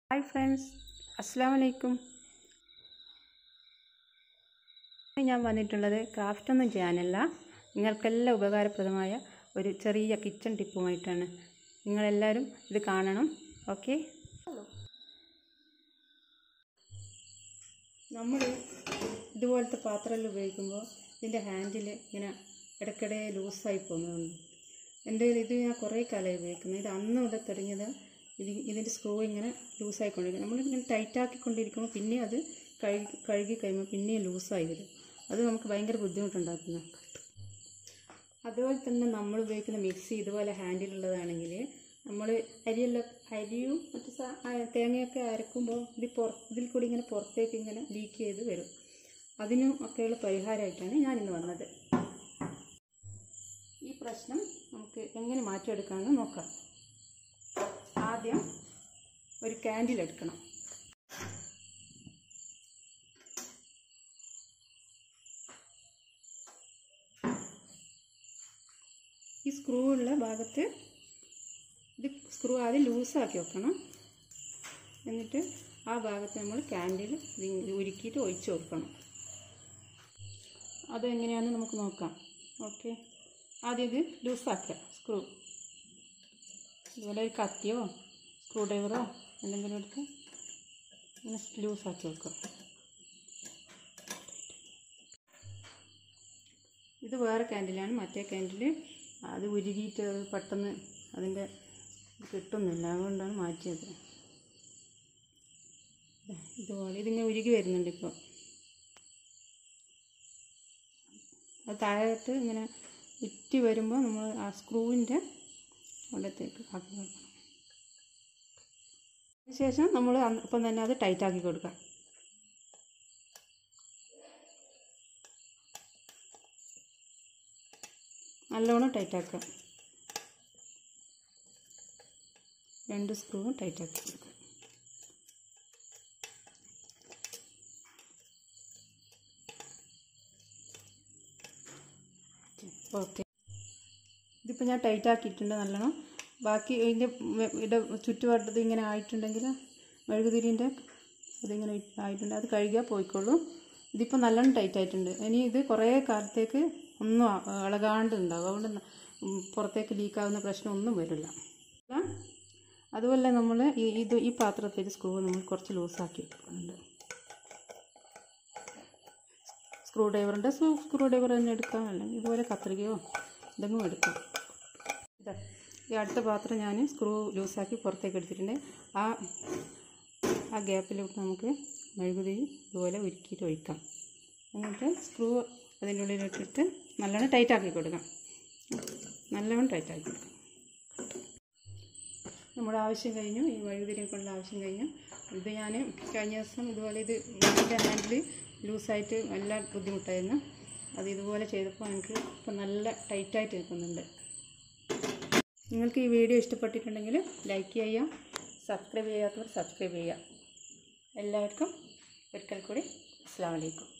hi friends അസ്സാം വലൈക്കും ഞാൻ വന്നിട്ടുള്ളത് ക്രാഫ്റ്റ് ഒന്നും ചെയ്യാനല്ല നിങ്ങൾക്കെല്ലാം ഉപകാരപ്രദമായ ഒരു ചെറിയ കിച്ചൺ ടിപ്പുമായിട്ടാണ് നിങ്ങളെല്ലാവരും ഇത് കാണണം ഓക്കെ നമ്മൾ ഇതുപോലത്തെ പാത്രമെല്ലാം ഉപയോഗിക്കുമ്പോൾ ഇതിൻ്റെ ഹാൻഡിൽ ഇങ്ങനെ ഇടയ്ക്കിടെ ലൂസായി പോകുന്നുണ്ട് എൻ്റെ ഇത് ഞാൻ കുറേ കാലമായി ഉപയോഗിക്കുന്നത് ഇത് അന്ന് മുതൽ തുടങ്ങിയത് ഇത് ഇതിൻ്റെ സ്ക്രൂ ഇങ്ങനെ ലൂസായിക്കൊണ്ടിരിക്കും നമ്മളിങ്ങനെ ടൈറ്റാക്കിക്കൊണ്ടിരിക്കുമ്പോൾ പിന്നെ അത് കഴുകി കഴുകി കഴിയുമ്പോൾ പിന്നെയും ലൂസായി വരും അത് നമുക്ക് ഭയങ്കര ബുദ്ധിമുട്ടുണ്ടാക്കുന്നു അതുപോലെ തന്നെ നമ്മൾ ഉപയോഗിക്കുന്ന മിക്സി ഇതുപോലെ ഹാൻഡിലുള്ളതാണെങ്കിൽ നമ്മൾ അരിയെല്ലാം അരിയും മറ്റു സാ ആ, തേങ്ങയൊക്കെ അരക്കുമ്പോൾ ഇത് പുറ ഇതിൽ കൂടി ഇങ്ങനെ പുറത്തേക്ക് ഇങ്ങനെ ലീക്ക് ചെയ്ത് വരും അതിനും ഒക്കെയുള്ള പരിഹാരമായിട്ടാണ് ഞാനിന്ന് വന്നത് ഈ പ്രശ്നം നമുക്ക് എങ്ങനെ മാറ്റിയെടുക്കാമെന്ന് നോക്കാം ആദ്യം ഒരു കാൻഡിൽ എടുക്കണം ഈ സ്ക്രൂ ഉള്ള ഭാഗത്ത് ഇത് സ്ക്രൂ ആദ്യം ലൂസാക്കി വെക്കണം എന്നിട്ട് ആ ഭാഗത്ത് നമ്മൾ ക്യാൻഡിൽ ഇത് ഉരുക്കിയിട്ട് ഒഴിച്ച് കൊടുക്കണം അതെങ്ങനെയാണെന്ന് നമുക്ക് നോക്കാം ഓക്കെ ആദ്യം ഇത് ലൂസാക്കുക സ്ക്രൂ ഇതുപോലെ ഒരു കത്തിയോ സ്ക്രൂ ഡ്രൈവറോ എന്തെങ്കിലും എടുത്ത് ഇങ്ങനെ ലൂസാക്കി വെക്കുക ഇത് വേറെ ക്യാൻഡിലാണ് മറ്റേ ക്യാൻഡിൽ അത് ഉരുകിയിട്ട് അത് പെട്ടെന്ന് അതിൻ്റെ ഇത് കിട്ടുന്നില്ല അതുകൊണ്ടാണ് മാറ്റിയത് ദേ, ഇതുപോലെ ഇതിങ്ങനെ ഉരുകി വരുന്നുണ്ട് ഇപ്പോൾ അത് താഴോട്ട് ഇങ്ങനെ ഉറ്റി വരുമ്പോൾ നമ്മൾ ആ സ്ക്രൂവിൻ്റെ അവിടത്തേക്ക് ആക്കി കൊടുക്കണം അതിനുശേഷം നമ്മൾ അപ്പം തന്നെ അത് ടൈറ്റാക്കി കൊടുക്കാം നല്ലോണം ടൈറ്റാക്കുക രണ്ട് സ്ക്രൂവും ടൈറ്റാക്കി കൊടുക്കുക ഓക്കെ ഇതിപ്പോൾ ഞാൻ ടൈറ്റ് ആക്കിയിട്ടുണ്ട് നല്ലോണം ബാക്കി ഇതിൻ്റെ ഇട ചുറ്റുവട്ടത്ത് ഇങ്ങനെ ആയിട്ടുണ്ടെങ്കിൽ മെഴുകുതിരിൻ്റെ അതിങ്ങനെ ആയിട്ടുണ്ട് അത് കഴുകിയാൽ പോയിക്കോളും ഇതിപ്പോൾ നല്ലോണം ടൈറ്റ് ആയിട്ടുണ്ട് ഇനി ഇത് കുറേ കാലത്തേക്ക് ഒന്നും ആ- ഇളകാണ്ട് ഉണ്ടാവും അതുകൊണ്ട് ന- ഉം പുറത്തേക്ക് ലീക്കാവുന്ന പ്രശ്നം ഒന്നും വരില്ല അല്ല, അതുപോലെ നമ്മൾ ഈ ഇത് ഈ പാത്രത്തിൽ സ്ക്രൂ നമ്മൾ കുറച്ച് ലൂസാക്കി വെക്കുന്നുണ്ട് സ്ക്രൂ ഡ്രൈവറിൻ്റെ സ്ക്രൂ ഡ്രൈവർ തന്നെ എടുക്കാം അല്ലെങ്കിൽ ഇതുപോലെ കത്രികയോ എന്തെങ്കിലും എടുക്കാം ഇതാ ഈ അടുത്ത പാത്രം ഞാൻ സ്ക്രൂ ലൂസാക്കി പുറത്തേക്ക് എടുത്തിട്ടുണ്ട് ആ ആ ഗ്യാപ്പിലോട്ട് നമുക്ക് മെഴുകുതിരി ഇതുപോലെ ഉരുക്കിയിട്ട് ഒഴിക്കാം എന്നിട്ട് സ്ക്രൂ അതിൻ്റെ ഉള്ളിലിട്ടിട്ട് നല്ലോണം ടൈറ്റാക്കി കൊടുക്കാം നല്ലോണം ടൈറ്റാക്കി കൊടുക്കാം നമ്മുടെ ആവശ്യം കഴിഞ്ഞു ഈ മെഴുകുതിരിയൊക്കെയുള്ള ആവശ്യം കഴിഞ്ഞു ഇത് ഞാൻ കഴിഞ്ഞ ദിവസം ഇതുപോലെ ഇത് ഇതിൻ്റെ ഹാൻഡിൽ ലൂസായിട്ട് നല്ല ബുദ്ധിമുട്ടായിരുന്നു അത് ഇതുപോലെ ചെയ്തപ്പോൾ എനിക്ക് ഇപ്പം നല്ല ടൈറ്റായിട്ട് നിൽക്കുന്നുണ്ട് നിങ്ങൾക്ക് ഈ വീഡിയോ ഇഷ്ടപ്പെട്ടിട്ടുണ്ടെങ്കിൽ ലൈക്ക് ചെയ്യുക സബ്സ്ക്രൈബ് ചെയ്യാത്തവർ സബ്സ്ക്രൈബ് ചെയ്യുക എല്ലാവർക്കും ഒരിക്കൽ കൂടി അസ്സാം വലൈക്കും